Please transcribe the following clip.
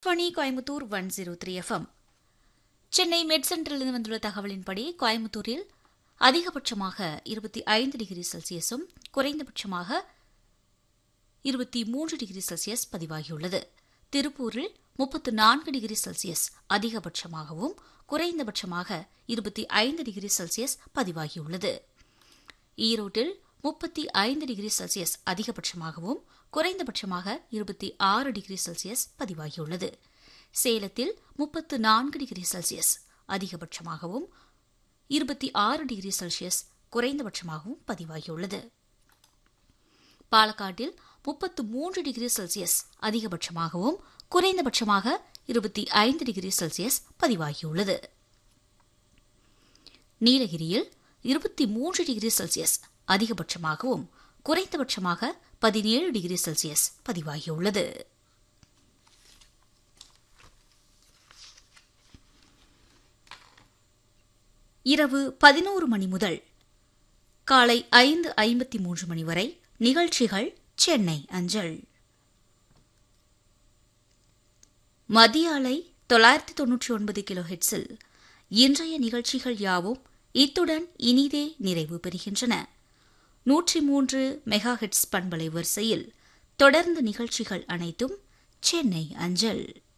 funny Coimbatore one zero three FM Chennai met சென்டரிலிருந்து வந்துள்ள தகவலின்படி கோயம்புத்தூரில் அதிகபட்சமாக இருபத்தி ஐந்து டிகிரி செல்சியஸும் குறைந்தபட்சமாக இருபத்தி மூன்று டிகிரி செல்சியஸ் பதிவாகியுள்ளது திருப்பூரில் முப்பத்து நான்கு டிகிரி செல்சியஸ் அதிகபட்சமாகவும் குறைந்தபட்சமாக இருபத்தி ஐந்து டிகிரி செல்சியஸ் பதிவாகியுள்ளது ஈரோட்டில் முப்பத்தி ஐந்து டிகிரி செல்சியஸ் அதிகபட்சமாகவும் குறைந்தபட்சமாக இருபத்தி ஆறு டிகிரி செல்சியஸ் பதிவாகியுள்ளது சேலத்தில் முப்பத்து நான்கு டிகிரி செல்சியஸ் அதிகபட்சமாகவும் இருபத்தி ஆறு டிகிரி செல்சியஸ் குறைந்தபட்சமாகவும் பதிவாகியுள்ளது பாலக்காட்டில் முப்பத்து மூன்று டிகிரி செல்சியஸ் அதிகபட்சமாகவும் குறைந்தபட்சமாக இருபத்தி ஐந்து டிகிரி செல்சியஸ் பதிவாகியுள்ளது நீலகிரியில் இருபத்தி மூன்று டிகிரி செல்சியஸ் அதிகபட்சமாகவும் குறைந்தபட்சமாக பதினேழு டிகிரி செல்சியஸ் பதிவாகியுள்ளது இரவு பதினோரு மணி முதல் காலை ஐந்து ஐம்பத்தி மூன்று மணி வரை நிகழ்ச்சிகள் சென்னை அஞ்சல் மத்திய அலை தொள்ளாயிரத்தி தொன்னூற்றி ஒன்பது கிலோ ஹெட்ஸில் இன்றைய நிகழ்ச்சிகள் யாவும் இத்துடன் இனிதே நிறைவு பெறுகின்றன நூற்றி மூன்று மெகா ஹெட்ஸ் பண்பலை வரிசையில் தொடர்ந்து நிகழ்ச்சிகள் அனைத்தும் சென்னை அஞ்சல்